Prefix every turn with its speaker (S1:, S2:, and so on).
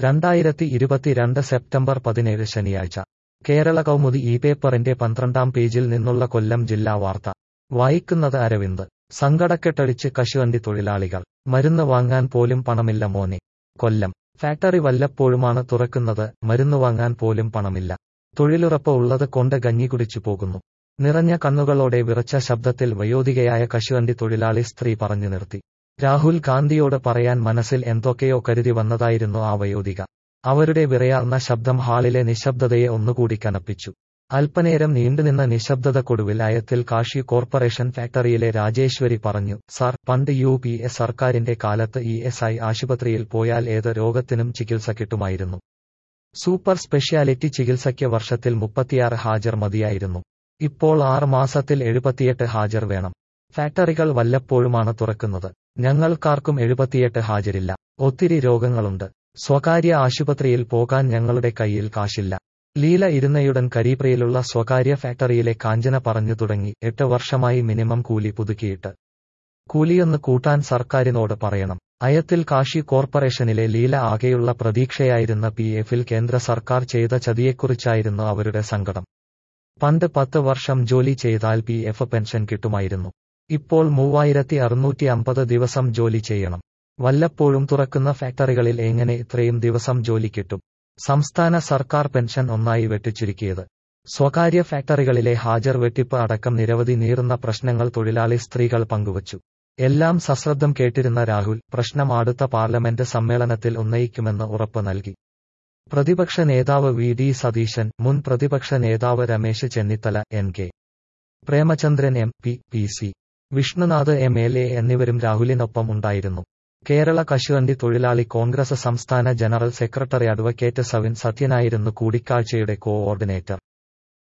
S1: രണ്ടായിരത്തി ഇരുപത്തിരണ്ട് സെപ്റ്റംബർ പതിനേഴ് ശനിയാഴ്ച കേരള കൗമുദി ഈ പേപ്പറിന്റെ പന്ത്രണ്ടാം പേജിൽ നിന്നുള്ള കൊല്ലം ജില്ലാ വാർത്ത വായിക്കുന്നത് അരവിന്ദ് സങ്കടക്കെട്ടടിച്ച് കശുവണ്ടി തൊഴിലാളികൾ മരുന്ന് വാങ്ങാൻ പോലും പണമില്ല മോനെ കൊല്ലം ഫാക്ടറി വല്ലപ്പോഴുമാണ് തുറക്കുന്നത് മരുന്ന് വാങ്ങാൻ പോലും പണമില്ല തൊഴിലുറപ്പ് ഉള്ളത് കൊണ്ട് കഞ്ഞി കുടിച്ചു പോകുന്നു നിറഞ്ഞ കണ്ണുകളോടെ വിറച്ച ശബ്ദത്തിൽ വയോധികയായ കശുവണ്ടി തൊഴിലാളി സ്ത്രീ പറഞ്ഞു നിർത്തി രാഹുൽ ഗാന്ധിയോട് പറയാൻ മനസ്സിൽ എന്തൊക്കെയോ കരുതി വന്നതായിരുന്നു ആ വയോധിക അവരുടെ വിറയാർന്ന ശബ്ദം ഹാളിലെ നിശബ്ദതയെ ഒന്നുകൂടി കനപ്പിച്ചു അല്പനേരം നീണ്ടുനിന്ന നിശബ്ദതക്കൊടുവിൽ അയത്തിൽ കാഷി കോർപ്പറേഷൻ ഫാക്ടറിയിലെ രാജേശ്വരി പറഞ്ഞു സാർ പണ്ട് യു പി എ സർക്കാരിന്റെ കാലത്ത് ഇ എസ് ഐ ആശുപത്രിയിൽ പോയാൽ ഏത് രോഗത്തിനും ചികിത്സ കിട്ടുമായിരുന്നു സൂപ്പർ സ്പെഷ്യാലിറ്റി ചികിത്സയ്ക്ക് വർഷത്തിൽ മുപ്പത്തിയാറ് ഹാജർ മതിയായിരുന്നു ഇപ്പോൾ ആറ് മാസത്തിൽ എഴുപത്തിയെട്ട് ഹാജർ വേണം ഫാക്ടറികൾ വല്ലപ്പോഴുമാണ് തുറക്കുന്നത് ഞങ്ങൾക്കാർക്കും എഴുപത്തിയെട്ട് ഹാജരില്ല ഒത്തിരി രോഗങ്ങളുണ്ട് സ്വകാര്യ ആശുപത്രിയിൽ പോകാൻ ഞങ്ങളുടെ കയ്യിൽ കാശില്ല ലീല ഇരുന്നയുടൻ കരീപ്രയിലുള്ള സ്വകാര്യ ഫാക്ടറിയിലെ കാഞ്ചന പറഞ്ഞു തുടങ്ങി എട്ട് വർഷമായി മിനിമം കൂലി പുതുക്കിയിട്ട് കൂലിയൊന്ന് കൂട്ടാൻ സർക്കാരിനോട് പറയണം അയത്തിൽ കാശി കോർപ്പറേഷനിലെ ലീല ആകെയുള്ള പ്രതീക്ഷയായിരുന്ന പി എഫിൽ കേന്ദ്ര സർക്കാർ ചെയ്ത ചതിയെക്കുറിച്ചായിരുന്നു അവരുടെ സങ്കടം പണ്ട് പത്ത് വർഷം ജോലി ചെയ്താൽ പി എഫ് പെൻഷൻ കിട്ടുമായിരുന്നു ഇപ്പോൾ മൂവായിരത്തി അറുന്നൂറ്റി അമ്പത് ദിവസം ജോലി ചെയ്യണം വല്ലപ്പോഴും തുറക്കുന്ന ഫാക്ടറികളിൽ എങ്ങനെ ഇത്രയും ദിവസം ജോലി കിട്ടും സംസ്ഥാന സർക്കാർ പെൻഷൻ ഒന്നായി വെട്ടിച്ചുരുക്കിയത് സ്വകാര്യ ഫാക്ടറികളിലെ ഹാജർ വെട്ടിപ്പ് അടക്കം നിരവധി നീറുന്ന പ്രശ്നങ്ങൾ തൊഴിലാളി സ്ത്രീകൾ പങ്കുവച്ചു എല്ലാം സശ്രദ്ധം കേട്ടിരുന്ന രാഹുൽ പ്രശ്നം അടുത്ത പാർലമെന്റ് സമ്മേളനത്തിൽ ഉന്നയിക്കുമെന്ന് ഉറപ്പ് നൽകി പ്രതിപക്ഷ നേതാവ് വി ഡി സതീശൻ മുൻ പ്രതിപക്ഷ നേതാവ് Ramesh Chennithala N K Premachandran M P P C Vishnunath M L A എന്നിവരും രാഹുലിനൊപ്പം ഉണ്ടായിരുന്നു കേരള കശുവണ്ടി തൊഴിലാളി കോൺഗ്രസ് സംസ്ഥാന ജനറൽ സെക്രട്ടറി അഡ്വക്കേറ്റ് സവിൻ സത്യനായിരുന്നു കൂടിക്കാഴ്ചയുടെ കോഓർഡിനേറ്റർ